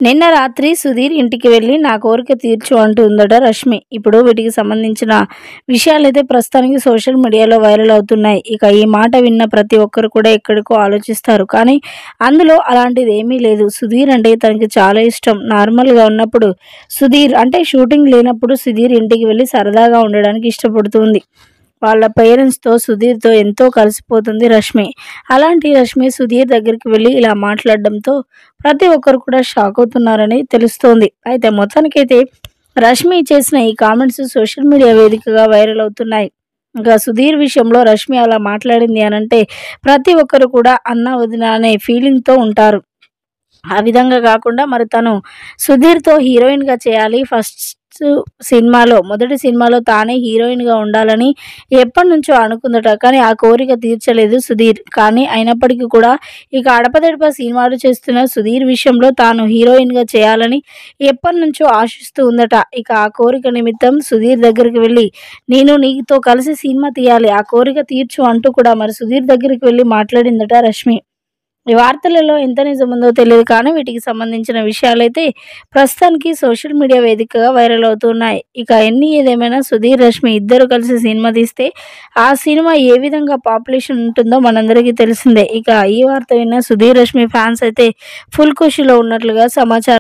నిన్న రాత్రి సుధీర్ ఇంటికి వెళ్ళి నా కోరిక తీర్చు అంటూ ఉందట రష్మి ఇప్పుడు వీటికి సంబంధించిన విషయాలైతే ప్రస్తుతానికి సోషల్ మీడియాలో వైరల్ అవుతున్నాయి ఇక ఈ మాట విన్న ప్రతి ఒక్కరు కూడా ఎక్కడికో ఆలోచిస్తారు కానీ అందులో అలాంటిది ఏమీ లేదు సుధీర్ అంటే తనకి చాలా ఇష్టం నార్మల్గా ఉన్నప్పుడు సుధీర్ అంటే షూటింగ్ లేనప్పుడు సుధీర్ ఇంటికి వెళ్ళి సరదాగా ఉండడానికి ఇష్టపడుతుంది వాళ్ళ పేరెంట్స్తో సుధీర్తో ఎంతో కలిసిపోతుంది రష్మి అలాంటి రష్మి సుధీర్ దగ్గరికి వెళ్ళి ఇలా మాట్లాడడంతో ప్రతి ఒక్కరు కూడా షాక్ అవుతున్నారని తెలుస్తోంది అయితే మొత్తానికైతే రష్మి చేసిన ఈ కామెంట్స్ సోషల్ మీడియా వేదికగా వైరల్ అవుతున్నాయి ఇంకా సుధీర్ విషయంలో రష్మి అలా మాట్లాడింది అని అంటే ప్రతి ఒక్కరు కూడా అన్న వదిన అనే ఫీలింగ్తో ఉంటారు ఆ విధంగా కాకుండా మరి తను సుధీర్తో హీరోయిన్గా చేయాలి ఫస్ట్ సినిమాలో మొదటి సినిమాలో తానే హీరోయిన్గా ఉండాలని ఎప్పటి నుంచో అనుకుందట కానీ ఆ కోరిక తీర్చలేదు సుధీర్ కానీ అయినప్పటికీ కూడా ఇక అడపదడప సినిమాలు చేస్తున్న సుధీర్ విషయంలో తాను హీరోయిన్గా చేయాలని ఎప్పటి నుంచో ఆశిస్తూ ఉందట ఇక ఆ కోరిక నిమిత్తం సుధీర్ దగ్గరికి వెళ్ళి నేను నీతో కలిసి సినిమా తీయాలి ఆ కోరిక తీర్చు అంటూ కూడా మరి సుధీర్ దగ్గరికి వెళ్ళి మాట్లాడిందట రష్మి ఈ వార్తలలో ఎంత నిజం ఉందో తెలియదు కానీ వీటికి సంబంధించిన విషయాలైతే ప్రస్తుతానికి సోషల్ మీడియా వేదికగా వైరల్ అవుతున్నాయి ఇక ఎన్ని ఏదేమైనా సుధీర్ రష్మి ఇద్దరు కలిసి సినిమా తీస్తే ఆ సినిమా ఏ విధంగా పాపులేషన్ ఉంటుందో మనందరికీ తెలిసిందే ఇక ఈ వార్త విన్న సుధీర్ రష్మి ఫ్యాన్స్ అయితే ఫుల్ ఖుషిలో ఉన్నట్లుగా సమాచారం